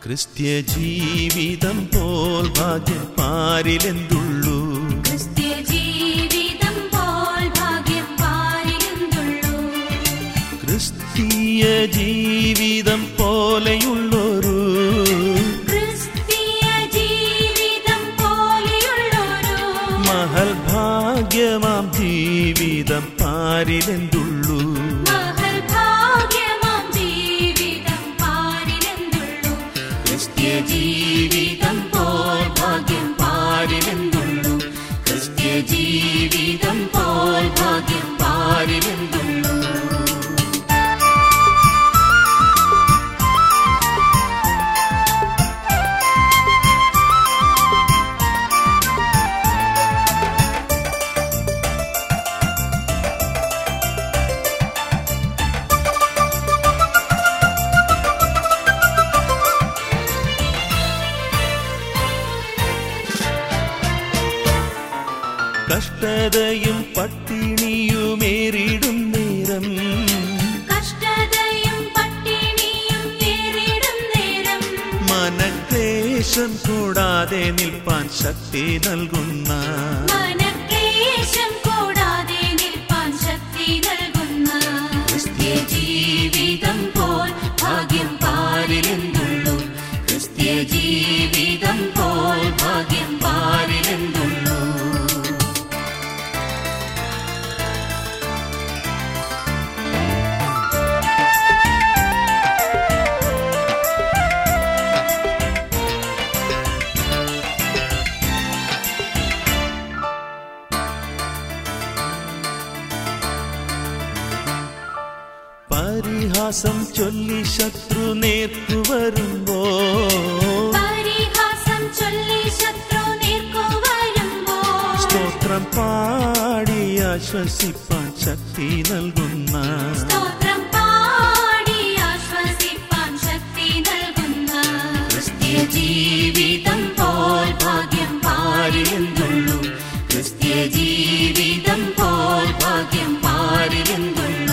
ക്രിസ്ത്യ ജീവിതം പോൽ ഭാഗ്യം പാരിലെന്തുള്ളൂ ക്രിസ്ത്യ ജീവിതം പോൽ ഭാഗ്യം പാരിലെന്തുള്ളൂ ക്രിസ്തീയ ജീവിതം പോലെയുള്ളൊരു ക്രിസ്തീയ ജീവിതം പോലെയുള്ളൊരു മഹൽ ഭാഗ്യമാം ജീവിതം പാരിലെന്തുള്ളൂ മഹൽ ഭാഗ്യമാം ജീവിതം പാരിലെന്തുള്ളൂ ക്രിസ്ത്യ ജീവിതം പോൽ ഭാഗ്യം പാരിലെന്തുള്ളൂ ക്രിസ്ത്യ ജീവിതം പോൽ ഭാഗ്യം പാരിലെന്തുള്ളൂ കഷ്ടതയും പട്ടിണിയുമേറിടും നേരം കഷ്ടതയും പട്ടിണിയും നേരിടും നേരം മനക്ലേശം കൂടാതെ നിൽപ്പാൻ ശക്തി നൽകുന്ന മനക്ലേശം കൂടാതെ നിൽപ്പാൻ ശക്തി നൽകുന്ന ക്രിസ്ത്യ ജീവിതം പോൽ ഭാഗ്യം പാരിലെന്തുള്ളൂ ക്രിസ്ത്യ ജീവിതം പോൽ ഭാഗ്യം പാരിലെന്തുള്ളൂ പരിഹാസം ചൊല്ലി ശത്രു നേർക്കു വരുമ്പോ പരിഹാസം ചൊല്ലി ശത്രു നേർക്കു വരുമ്പോൾ സ്തോത്രം പാടി ആശ്വസിപ്പാൻ ശക്തി നൽകുന്ന സ്തോത്രം പാടി ആശ്വസിപ്പാൻ ശക്തി നൽകുന്ന ക്രിസ്ത്യ ജീവിതം പോൽ ഭാഗ്യം പാരിലെന്തുള്ളൂ ക്രിസ്ത്യ ജീവിതം പോൽ ഭാഗ്യം പാരിലെന്തുള്ളൂ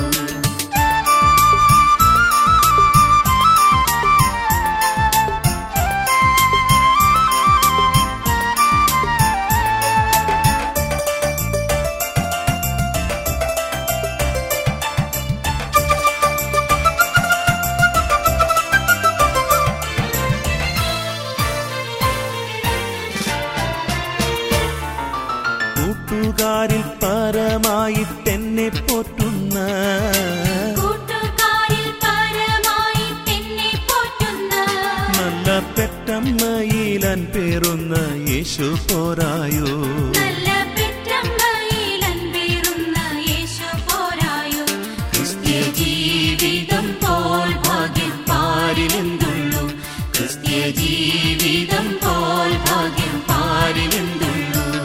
കൂട്ടുകാരിൽ പരമായിട്ടെന്നെ പോറ്റുന്ന കൂട്ടുകാരിൽ പരമായി എന്നെ പോറ്റുന്ന നല്ല പെറ്റമ്മയിലൻ പേറുന്ന യേശു പോരായോ നല്ല പെറ്റമ്മയിലൻ പേറുന്ന യേശു പോരായോ ക്രിസ്ത്യ ജീവിതം പോൽ ഭാഗ്യം പാരിലെന്തുള്ളൂ ക്രിസ്ത്യ ജീവിതം പോൽ ഭാഗ്യം പാരിലെന്തുള്ളൂ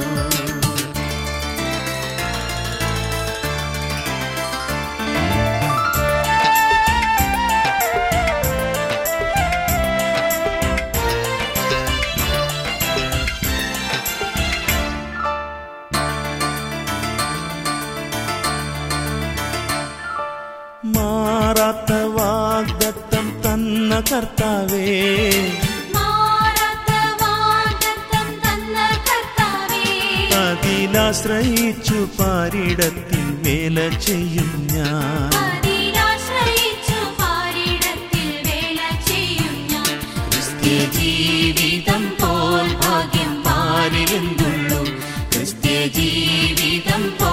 മാറാത്ത വാഗ്ദത്തം തന്ന കർത്താവേ മാറാത്ത വാഗ്ദത്തം തന്ന കർത്താവേ അതിലാശ്രയിച്ചു പാരിടത്തിൽ വേല ചെയ്യും ഞാൻ അതിലാശ്രയിച്ചു പാരിടത്തിൽ വേല ചെയ്യും ഞാൻ ക്രിസ്ത്യ ജീവിതം പോൽ ഭാഗ്യം പാരിലെന്തുള്ളൂ ക്രിസ്ത്യ ജീവിതം പോൽ